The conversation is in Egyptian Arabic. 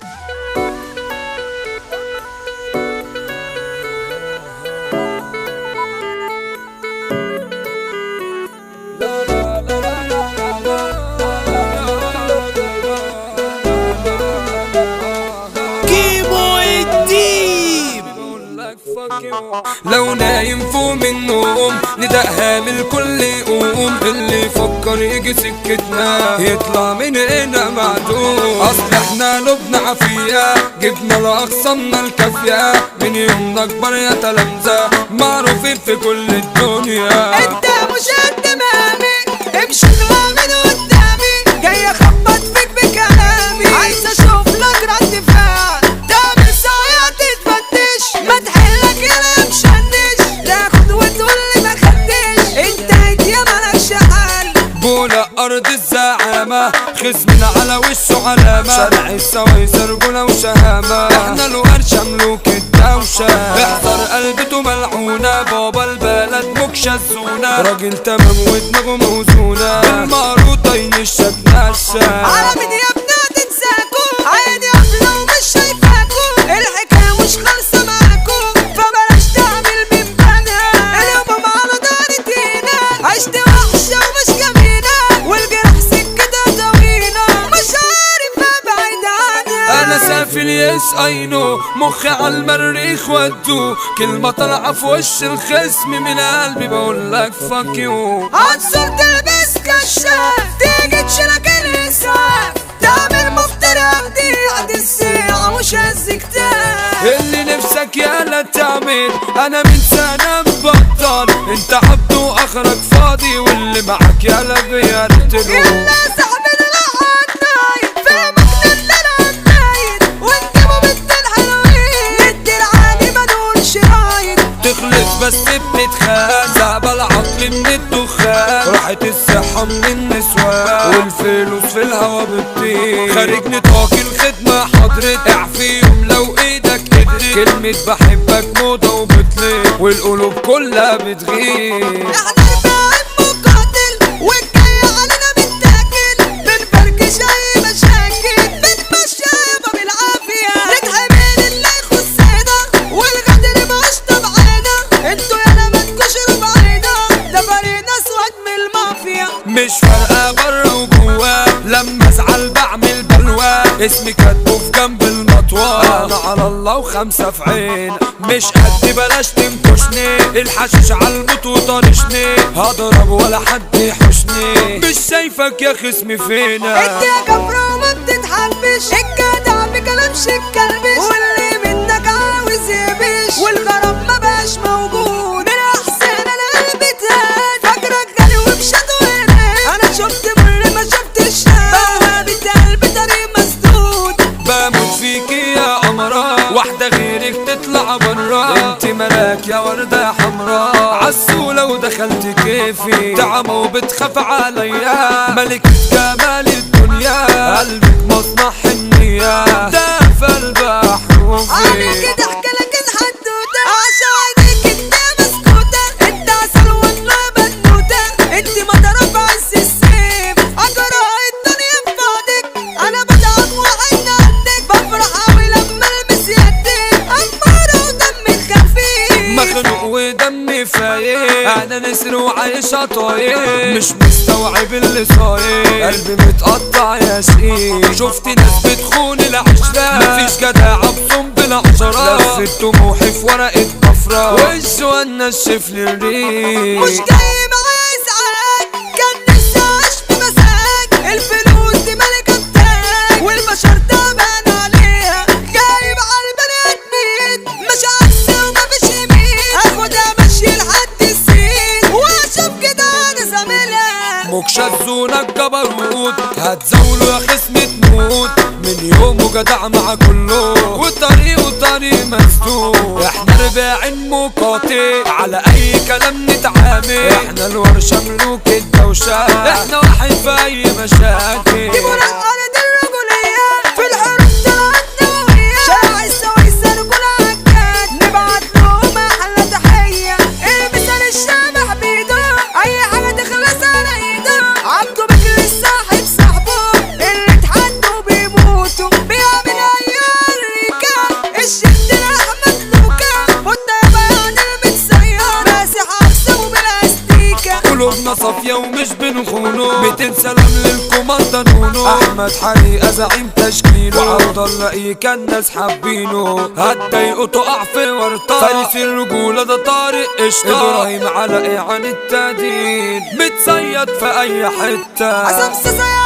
كيمو الديب لو نايم فوق من النوم ندقها من الكل يقوم اللي يفكر يجي سكتنا يطلع من هنا معدوم اصل احنا لبنا عافية جبنا لاقصانا الكافية من يومنا كبر يا تلامذة معروفين في كل الدنيا انت مش قد مامي امشي اطلع من قدامي جاي اخبط فيك بكلامي عايز اشوف لك رد فعل تعمل ساعة تتفتش ما تحلك يا مشنش تاخد وتقول لي ما خدتش انت يا مالكش حل بولا ارض الزعامة خصمنا على وشه علامة شارع السويس رجولة وشهامة احنا الورشة ملوك الدوشة احذر قلبته ملعونة بابا البلد مكشة الزونة راجل تمام ودماغه موزونة المعروضة ينشك نشة على مين يا ابني تنساكو عادي افلام ومش شايفاكو الحكايه مش خالصه معاكو فبلاش تعمل من بنا اليوم على دار دينا عشت وحشه ومش جميله والجرح سكتها طويله مش عارف ابعد عنها انا سافل يس اينو مخي على المريخ ودو كلمة طالعة في وش الخصم من قلبي بقول لك فاك يو عنصر تلبس كشاف تيجي تشيلك الاسعاف تعمل مفترق دي عد الساعه مش هزكتاف اللي نفسك يالا تعمل انا من سنة مبطل انت عبد واخرك فاضي واللي معك يالا بيرتلو يلا صاحبنا لقعد نايم فهمك ان انا نايم ونجيبه بنت الحلوين ندي العالي ما نقولش رايد تخلص بس بتتخان زعب العقل من الدخان راحت الصحة من النسوان والفلوس في الهوا بتطير خارج نطاق الخدمة حضرت اعفي يوم لو ايدك قدرت كلمة بحبك موضة وبتلف والقلوب كلها بتغير احنا الباعد مقاتل والجاي علينا متاكل بنفركش اي مشاكل بنمشي يابا بالعافيه نتحمل اللي يخصنا والغدر مش تبعنا انتوا يالا ما تكشروا بعينا ده فريق اسود من المافيا مش فارقة برا وجوا لما ازعل بعمل بلوى اسمي كاتبه في جنب المطوى انا على الله وخمسة في عين مش قد بلاش تنكشني الحشيش على الموت وطرشني هضرب ولا حد يحوشني مش شايفك يا خصمي فينا انت يا كفرة ما بتتحبش الجدع بكلامش الكلبش واللي منك عاوز يبش والغرام ما بقاش موجود من احسن انا قلبي تهان فاكرك غالي ومشات وهناك انا شفت مر ما شفتش بوابة قلبي طريق مسدود بموت فيكي يا قمرة واحدة غيرك تطلع برا انت ملاك يا وردة حمراء عسولة ودخلت كيفي تعمى وبتخاف عليا ملكة جمال الدنيا قلبك مصنع حنية ده في البحر انا كده احكي لك الحدوته عشان عينيك انت مسكوته انت عسل والله بنوته انت مضرب عز السيف اجرى الدنيا في بعدك انا بدعم وعين عندك بفرح اوي لما المس يدك امارة ودمي خفيف مخنوق ودمي فايق انا نسر وعايشة طايق مش مستوعب اللي صاير قلبي متقطع يا شقيق شفت ناس بتخون العشرة مفيش جدع بصم بالعشرة لفت طموحي في ورقة بفرة والجوان نشف لي الريق مش جاي معايا ازعاج كان نفسي اعيش بمزاج الفلوس دي ملكة تاج والبشر تعبان عليها جايب على البني ادمين مش عكس ومفيش يمين اخدها ماشي لحد السين واشوف كده انا زميلها مكشة زونك جبروت هتزاولوا يا خصم تموت من يومه جدع مع كله وطريقه طريق مسدود احنا رباعين مقاطع على اي كلام نتعامل احنا الورشة ملوك الدوشة احنا واحد في اي مشاكل جيبوا الارض الرجولية في الحروب طلعت نووية شارع السويس رجولة عكاد نبعت لهم احلى تحية المثال الشبح بيده اي حاجة تخلص على ايده عبده بكر الصاحب صاحبه اللي اتحدوا بيموتوا بيعمل اي نونو 200 سلام للكوماندا نونو احمد حريقه زعيم تشكيله وعبد الله ايه كان ناس حابينه هتضايقه تقع في ورطه فارس الرجوله ده طارق قشطه ابراهيم على ايه عن التهديد متصيد في اي حته عصام ساسا